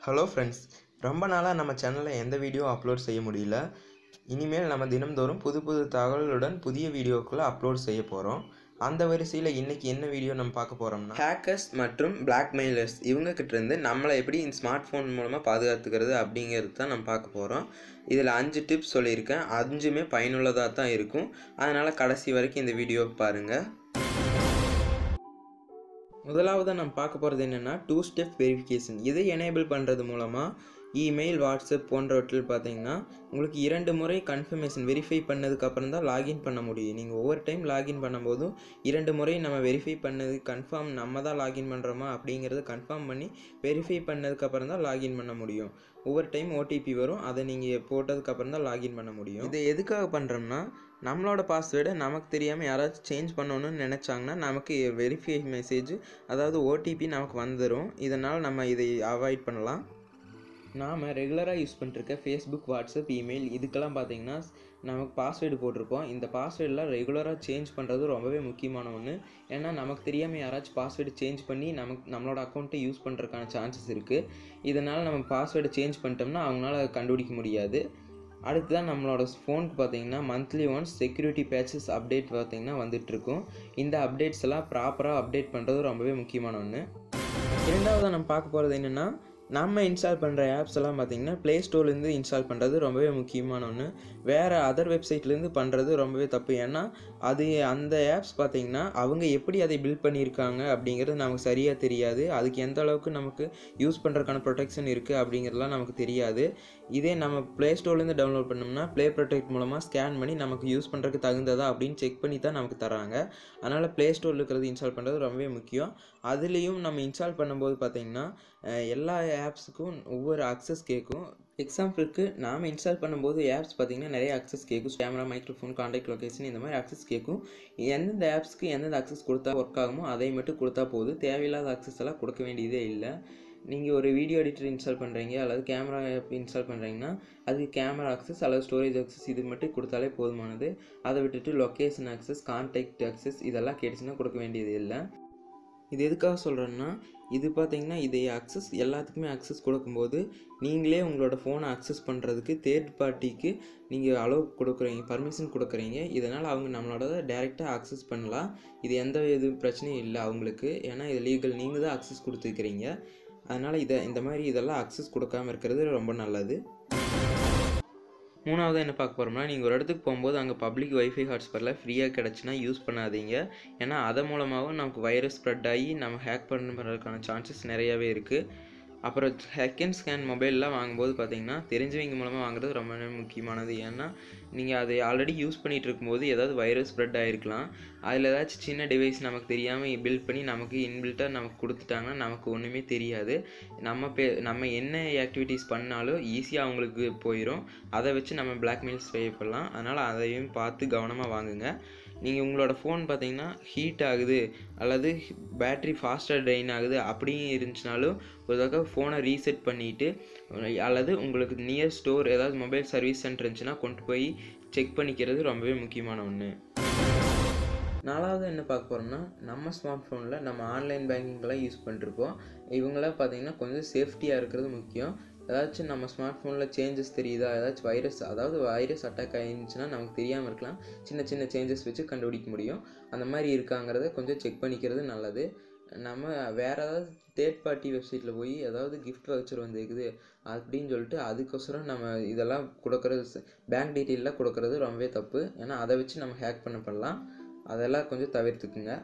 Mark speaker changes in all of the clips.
Speaker 1: hello friends ரொம்ப நாளாக நம்ம சேனலில் எந்த வீடியோ அப்லோட் செய்ய முடியல இனிமேல் நம்ம தினம்தோறும் புது புது தகவலுடன் புதிய வீடியோக்களை அப்லோட் செய்ய போகிறோம் அந்த வரிசையில் இன்றைக்கி என்ன வீடியோ நம்ம பார்க்க போகிறோம்னா ஹேக்கர்ஸ் மற்றும் பிளாக்மெயிலர்ஸ் இவங்க கிட்ட இருந்து நம்மளை எப்படி இந்த ஸ்மார்ட் ஃபோன் மூலமாக பாதுகாத்துக்கிறது அப்படிங்கிறது தான் நம்ம பார்க்க போகிறோம் இதில் அஞ்சு டிப்ஸ் சொல்லியிருக்கேன் அஞ்சுமே பயனுள்ளதாக தான் இருக்கும் அதனால் கடைசி வரைக்கும் இந்த வீடியோ பாருங்கள் முதலாவதாக நம்ம பார்க்க போகிறது என்னென்னா டூ ஸ்டெப் வெரிஃபிகேஷன் இதை எனேபிள் பண்ணுறது மூலமாக இமெயில் வாட்ஸ்அப் போன்றவற்றில் பார்த்தீங்கன்னா உங்களுக்கு இரண்டு முறை கன்ஃபர்மேஷன் வெரிஃபை பண்ணதுக்கப்புறம் தான் லாகின் பண்ண முடியும் நீங்கள் ஒவ்வொரு டைம் லாகின் பண்ணும்போதும் இரண்டு முறை நம்ம வெரிஃபை பண்ணது கன்ஃபார்ம் நம்ம தான் லாகின் பண்ணுறோமா அப்படிங்கிறத கன்ஃபார்ம் பண்ணி வெரிஃபை பண்ணதுக்கப்புறம் தான் லாகின் பண்ண முடியும் ஒவ்வொரு டைம் ஓடிபி வரும் அதை நீங்கள் போட்டதுக்கப்புறம் தான் லாகின் பண்ண முடியும் இதை எதுக்காக பண்ணுறோம்னா நம்மளோட பாஸ்வேர்டை நமக்கு தெரியாமல் யாராச்சும் சேஞ்ச் பண்ணணும்னு நினச்சாங்கன்னா நமக்கு வெரிஃபை மெசேஜ் அதாவது ஓடிபி நமக்கு வந்துடும் இதனால் நம்ம இதை அவாய்ட் பண்ணலாம் நாம் ரெகுலராக யூஸ் பண்ணிருக்க ஃபேஸ்புக் வாட்ஸ்அப் இமெயில் இதுக்கெல்லாம் பார்த்தீங்கன்னா நமக்கு பாஸ்வேர்டு போட்டிருப்போம் இந்த பாஸ்வேர்டெலாம் ரெகுலராக சேஞ்ச் பண்ணுறது ரொம்பவே முக்கியமான ஒன்று ஏன்னா நமக்கு தெரியாமல் யாராச்சும் பாஸ்வேர்டு சேஞ்ச் பண்ணி நமக்கு நம்மளோட அக்கௌண்ட்டை யூஸ் பண்ணுறதுக்கான சான்சஸ் இருக்குது இதனால் நம்ம பாஸ்வேர்டை சேஞ்ச் பண்ணிட்டோம்னா அவங்களால கண்டுபிடிக்க முடியாது அடுத்ததான் நம்மளோட ஃபோனுக்கு பார்த்தீங்கன்னா monthly once security patches update பார்த்தீங்கன்னா வந்துட்டுருக்கும் இந்த அப்டேட்ஸ் எல்லாம் ப்ராப்பராக அப்டேட் பண்ணுறது ரொம்பவே முக்கியமான ஒன்று இரண்டாவதாக நம்ம பார்க்க போகிறது என்னென்னா நம்ம இன்ஸ்டால் பண்ணுற ஆப்ஸ் எல்லாம் பார்த்திங்கன்னா ப்ளே ஸ்டோர்லேருந்து இன்ஸ்டால் பண்ணுறது ரொம்பவே முக்கியமான ஒன்று வேறு அதர் வெப்சைட்லேருந்து பண்ணுறது ரொம்பவே தப்பு ஏன்னா அது அந்த ஆப்ஸ் பார்த்திங்கன்னா அவங்க எப்படி அதை பில்ட் பண்ணியிருக்காங்க அப்படிங்கிறது நமக்கு சரியாக தெரியாது அதுக்கு எந்த அளவுக்கு நமக்கு யூஸ் பண்ணுறதுக்கான ப்ரொடெக்ஷன் இருக்குது அப்படிங்கிறதுலாம் நமக்கு தெரியாது இதே நம்ம ப்ளே ஸ்டோர்லேருந்து டவுன்லோட் பண்ணோம்னா ப்ளே ப்ரொடெக்ட் மூலமாக ஸ்கேன் பண்ணி நமக்கு யூஸ் பண்ணுறதுக்கு தகுந்ததா அப்படின்னு செக் பண்ணி தான் நமக்கு தராங்க அதனால் ப்ளே ஸ்டோரில் இருக்கிறது இன்ஸ்டால் பண்ணுறது ரொம்பவே முக்கியம் அதுலேயும் நம்ம இன்ஸ்டால் பண்ணும்போது பார்த்திங்கன்னா எல்லா ஆப்ஸுக்கும் ஒவ்வொரு அக்சஸ் கேட்கும் எக்ஸாம்பிளுக்கு நாம் இன்ஸ்டால் பண்ணும்போது ஆப்ஸ் பார்த்திங்கன்னா நிறைய அக்சஸ் கேட்கும் கேமரா மைக்ரோஃபோன் காண்டாக்ட் லொக்கேஷன் இந்த மாதிரி அக்சஸ் கேட்கும் எந்தெந்த ஆப்ஸ்க்கு எந்தெந்த அக்சஸ் கொடுத்தா ஒர்க் ஆகுமோ அதை மட்டும் கொடுத்தா போதும் தேவையில்லாத அக்சஸ் எல்லாம் கொடுக்க வேண்டியதே இல்லை நீங்கள் ஒரு வீடியோ எடிட்டர் இன்ஸ்டால் பண்ணுறீங்க அல்லது கேமரா ஆப் இன்ஸ்டால் பண்ணுறீங்கன்னா அது கேமரா அக்சஸ் அல்லது ஸ்டோரேஜ் அக்சஸ் இது மட்டும் கொடுத்தாலே போதுமானது அதை விட்டுட்டு லொக்கேஷன் அக்சஸ் கான்டாக்ட் அக்சஸ் இதெல்லாம் கேட்டுச்சுன்னா கொடுக்க வேண்டியது இல்லை இது எதுக்காக சொல்கிறேன்னா இது பார்த்திங்கன்னா இதை அக்சஸ் எல்லாத்துக்குமே அக்சஸ் கொடுக்கும்போது நீங்களே உங்களோட ஃபோனை அக்சஸ் பண்ணுறதுக்கு தேர்ட் பார்ட்டிக்கு நீங்கள் அலோவ் கொடுக்குறீங்க பர்மிஷன் கொடுக்குறீங்க இதனால் அவங்க நம்மளோட டேரெக்டாக அக்சஸ் பண்ணலாம் இது எந்த இது பிரச்சனையும் இல்லை அவங்களுக்கு ஏன்னா இது லீகல் நீங்கள் தான் அக்சஸ் கொடுத்துருக்கிறீங்க அதனால் இதை இந்த மாதிரி இதெல்லாம் அக்சஸ் கொடுக்காமல் இருக்கிறது ரொம்ப நல்லது மூணாவது என்ன பார்க்க போகிறோம்னா நீங்கள் ஒரு இடத்துக்கு போகும்போது அங்கே பப்ளிக் வைஃபை ஹாட்ஸ்பாட்டில் ஃப்ரீயாக கிடச்சுன்னா யூஸ் பண்ணாதீங்க ஏன்னா அதன் மூலமாகவும் நமக்கு வைரஸ் ஸ்ப்ரெட் ஆகி நம்ம ஹேக் பண்ணுறதுக்கான சான்சஸ் நிறையாவே இருக்குது அப்புறம் ஹேக் அண்ட் ஸ்கேன் மொபைல்லாம் வாங்கும்போது பார்த்தீங்கன்னா தெரிஞ்சவங்க மூலமாக வாங்குறது ரொம்ப முக்கியமானது ஏன்னா நீங்கள் அதை ஆல்ரெடி யூஸ் பண்ணிகிட்டு இருக்கும்போது ஏதாவது வைரஸ் ஸ்ப்ரெட் ஆகிருக்கலாம் அதில் ஏதாச்சும் சின்ன டிவைஸ் நமக்கு தெரியாமல் பில்ட் பண்ணி நமக்கு இன்பில்ட்டாக நமக்கு கொடுத்துட்டாங்கன்னா நமக்கு ஒன்றுமே தெரியாது நம்ம பே நம்ம என்ன ஆக்டிவிட்டீஸ் பண்ணாலும் ஈஸியாக அவங்களுக்கு போயிடும் அதை வச்சு நம்ம பிளாக்மெயில்ஸ் பண்ணலாம் அதனால் அதையும் பார்த்து கவனமாக வாங்குங்க நீங்கள் உங்களோட ஃபோன் பார்த்தீங்கன்னா ஹீட் ஆகுது அல்லது பேட்ரி ஃபாஸ்ட்டாக ட்ரெயின் ஆகுது அப்படியும் இருந்துச்சுனாலும் ஒரு தடவை ஃபோனை ரீசெட் பண்ணிவிட்டு அல்லது உங்களுக்கு நியர் ஸ்டோர் ஏதாவது மொபைல் சர்வீஸ் சென்டர் இருந்துச்சுன்னா கொண்டு போய் செக் பண்ணிக்கிறது ரொம்பவே முக்கியமான ஒன்று நாலாவது என்ன பார்க்க போகிறோம்னா நம்ம ஸ்மார்ட் ஃபோனில் நம்ம ஆன்லைன் பேங்கிங்லாம் யூஸ் பண்ணிருப்போம் இவங்களாம் பார்த்தீங்கன்னா கொஞ்சம் சேஃப்டியாக இருக்கிறது முக்கியம் ஏதாச்சும் நம்ம ஸ்மார்ட் ஃபோனில் சேஞ்சஸ் தெரியுதா ஏதாச்சும் வைரஸ் அதாவது வைரஸ் அட்டாக் ஆகிருந்துச்சுன்னா நமக்கு தெரியாமல் இருக்கலாம் சின்ன சின்ன சேஞ்சஸ் வச்சு கண்டுபிடிக்க முடியும் அந்த மாதிரி இருக்காங்கிறத கொஞ்சம் செக் பண்ணிக்கிறது நல்லது நம்ம வேறு ஏதாவது தேர்ட் பார்ட்டி வெப்சைட்டில் போய் ஏதாவது கிஃப்ட் வவுச்சர் வந்துருக்குது அப்படின்னு சொல்லிட்டு அதுக்கோசரம் நம்ம இதெல்லாம் கொடுக்குறது பேங்க் டீட்டெயிலெலாம் கொடுக்குறது ரொம்பவே தப்பு ஏன்னா அதை வச்சு நம்ம ஹேக் பண்ண பண்ணலாம் அதெல்லாம் கொஞ்சம் தவிர்த்துக்குங்க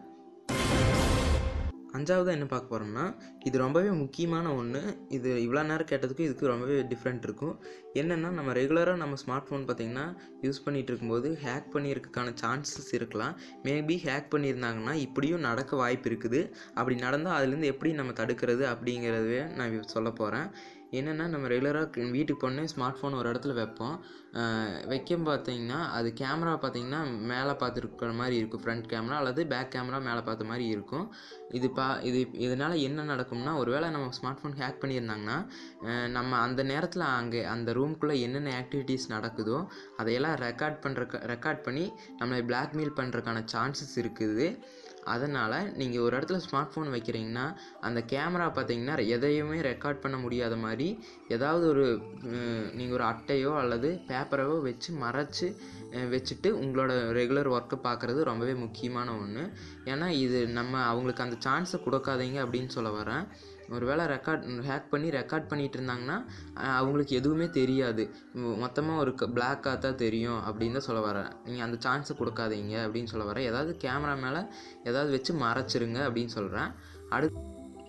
Speaker 1: அஞ்சாவது என்ன பார்க்க போகிறோம்னா இது ரொம்பவே முக்கியமான ஒன்று இது இவ்வளோ நேரம் கேட்டதுக்கு இதுக்கு ரொம்பவே டிஃப்ரெண்ட் இருக்கும் என்னென்னா நம்ம ரெகுலராக நம்ம ஸ்மார்ட் ஃபோன் பார்த்திங்கன்னா யூஸ் பண்ணிகிட்டு இருக்கும்போது ஹேக் பண்ணியிருக்கான சான்சஸ் இருக்கலாம் மேபி ஹேக் பண்ணியிருந்தாங்கன்னா இப்படியும் நடக்க வாய்ப்பு இருக்குது அப்படி நடந்தால் அதுலேருந்து எப்படி நம்ம தடுக்கிறது அப்படிங்கிறதவே நான் சொல்ல போகிறேன் என்னென்னா நம்ம ரெகுலராக வீட்டுக்கு போனே ஸ்மார்ட் ஃபோன் ஒரு இடத்துல வைப்போம் வைக்க பார்த்தீங்கன்னா அது கேமரா பார்த்தீங்கன்னா மேலே பார்த்துருக்கிற மாதிரி இருக்கும் ஃப்ரண்ட் கேமரா அல்லது பேக் கேமரா மேலே பார்த்த மாதிரி இருக்கும் இது பா இது இதனால் என்ன நடக்கும்னா ஒருவேளை நம்ம ஸ்மார்ட் ஃபோன் ஹேக் பண்ணியிருந்தாங்கன்னா நம்ம அந்த நேரத்தில் அங்கே அந்த ரூம்குள்ளே என்னென்ன ஆக்டிவிட்டீஸ் நடக்குதோ அதையெல்லாம் ரெக்கார்ட் பண்ணுற ரெக்கார்ட் பண்ணி நம்மளை பிளாக்மெயில் பண்ணுறதுக்கான சான்சஸ் இருக்குது அதனால் நீங்கள் ஒரு இடத்துல ஸ்மார்ட் ஃபோன் வைக்கிறீங்கன்னா அந்த கேமரா பார்த்தீங்கன்னா எதையுமே ரெக்கார்ட் பண்ண முடியாத மாதிரி ஏதாவது ஒரு நீங்கள் ஒரு அட்டையோ அல்லது பேப்பரோ வச்சு மறைச்சு அஹ், வச்சுட்டு உங்களோட ரெகுலர் ஒர்க்கை பார்க்குறது ரொம்பவே முக்கியமான ஒன்று ஏன்னா இது நம்ம அவங்களுக்கு அந்த சான்ஸை கொடுக்காதீங்க அப்படின்னு சொல்ல வரேன் ஒருவேளை ரெக்கார்ட் ஹேக் பண்ணி ரெக்கார்ட் பண்ணிட்டு இருந்தாங்கன்னா அஹ், அவங்களுக்கு எதுவுமே தெரியாது மொத்தமாக ஒரு பிளாக்காக தான் தெரியும் அப்படின்னு தான் சொல்ல வரேன் நீங்கள் அந்த சான்ஸை கொடுக்காதீங்க அப்படின்னு சொல்ல வரேன் ஏதாவது கேமரா மேலே ஏதாவது வச்சு மறைச்சிருங்க அப்படின்னு சொல்கிறேன் அடுத்து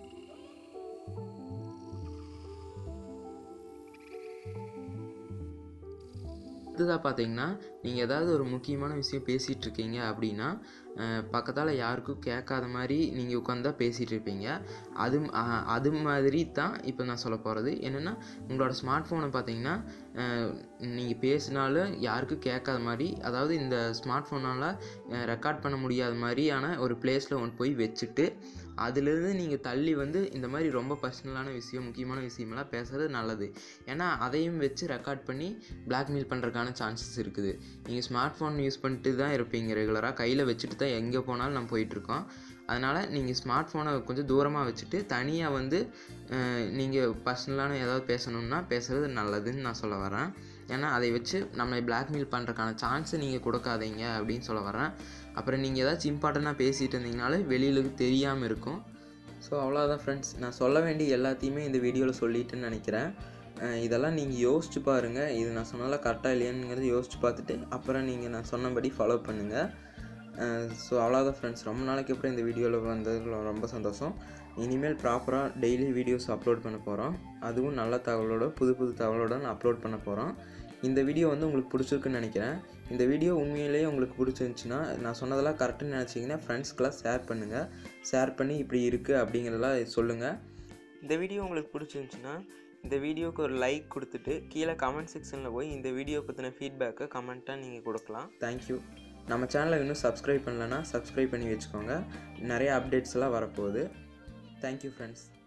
Speaker 1: அடுத்ததாக பார்த்தீங்கன்னா நீங்கள் ஏதாவது ஒரு முக்கியமான விஷயம் பேசிகிட்டு இருக்கீங்க அப்படின்னா பக்கத்தால் யாருக்கும் கேட்காத மாதிரி நீங்கள் உட்காந்தா பேசிகிட்டு இருப்பீங்க அது அஹ், அது மாதிரி தான் இப்போ நான் சொல்ல போகிறது என்னென்னா உங்களோட ஸ்மார்ட் ஃபோனை பார்த்தீங்கன்னா நீங்கள் பேசினாலும் யாருக்கும் கேட்காத மாதிரி அதாவது இந்த ஸ்மார்ட் ஃபோனால் ரெக்கார்ட் பண்ண முடியாத மாதிரியான ஒரு பிளேஸில் ஒன்று போய் வச்சுட்டு அதுலேருந்து நீங்கள் தள்ளி வந்து இந்த மாதிரி ரொம்ப பர்சனலான விஷயம் முக்கியமான விஷயமெல்லாம் பேசுகிறது நல்லது ஏன்னா அதையும் வச்சு ரெக்கார்ட் பண்ணி blackmail பண்ணுறதுக்கான சான்சஸ் இருக்குது நீங்கள் ஸ்மார்ட் ஃபோன் யூஸ் பண்ணிட்டு தான் இருப்பீங்க ரெகுலராக கையில் வச்சுட்டு தான் எங்கே போனாலும் நம்ம போயிட்டுருக்கோம் அதனால் நீங்கள் ஸ்மார்ட் ஃபோனை கொஞ்சம் தூரமாக வச்சுட்டு தனியாக வந்து நீங்கள் பர்சனலான ஏதாவது பேசணுன்னா பேசுகிறது நல்லதுன்னு நான் சொல்ல வரேன் ஏன்னா அதை வச்சு நம்மளை blackmail பண்ணுறதுக்கான சான்ஸை நீங்கள் கொடுக்காதீங்க அப்படின்னு சொல்ல வரேன் அப்புறம் நீங்கள் ஏதாச்சும் இம்பார்ட்டண்ட்டாக பேசிகிட்டு இருந்தீங்கனாலே வெளியிலுக்கு தெரியாமல் இருக்கும் ஸோ அவ்வளோதான் ஃப்ரெண்ட்ஸ் நான் சொல்ல வேண்டிய எல்லாத்தையுமே இந்த வீடியோவில் சொல்லிட்டேன்னு நினைக்கிறேன் அஹ் இதெல்லாம் நீங்கள் யோசிச்சு பாருங்கள் இது நான் சொன்னால கரெக்டாக இல்லையாங்கிறத யோசிச்சு பார்த்துட்டு அப்புறம் நீங்கள் நான் சொன்னபடி ஃபாலோ பண்ணுங்கள் ஸோ அவ்வளோதான் ஃப்ரெண்ட்ஸ் ரொம்ப நாளைக்கு அப்புறம் இந்த வீடியோவில் வந்ததுல ரொம்ப சந்தோஷம் இனிமேல் ப்ராப்பராக டெய்லி வீடியோஸ் அப்லோட் பண்ண போகிறோம் அதுவும் நல்ல தகவலோட புது புது தகவலோட நான் அப்லோட் பண்ண போகிறோம் இந்த வீடியோ வந்து உங்களுக்கு பிடிச்சிருக்குன்னு நினைக்கிறேன் இந்த வீடியோ உண்மையிலேயே உங்களுக்கு பிடிச்சிருந்துச்சுன்னா நான் சொன்னதெல்லாம் கரெக்டுன்னு நினச்சிங்கன்னா ஃப்ரெண்ட்ஸ்க்கெலாம் ஷேர் பண்ணுங்கள் ஷேர் பண்ணி இப்படி இருக்குது அப்படிங்கிறதெல்லாம் சொல்லுங்கள் இந்த வீடியோ உங்களுக்கு பிடிச்சிருந்துச்சுன்னா இந்த வீடியோவுக்கு ஒரு லைக் கொடுத்துட்டு கீழே கமெண்ட் செக்ஷனில் போய் இந்த வீடியோ பற்றின ஃபீட்பேக்கை கமெண்ட்டாக நீங்கள் கொடுக்கலாம் தேங்க்யூ நம்ம சேனலை இன்னும் சப்ஸ்கிரைப் பண்ணலன்னா சப்ஸ்கிரைப் பண்ணி வச்சுக்கோங்க நிறைய அப்டேட்ஸ் எல்லாம் வரப்போகுது தேங்க்யூ ஃப்ரெண்ட்ஸ்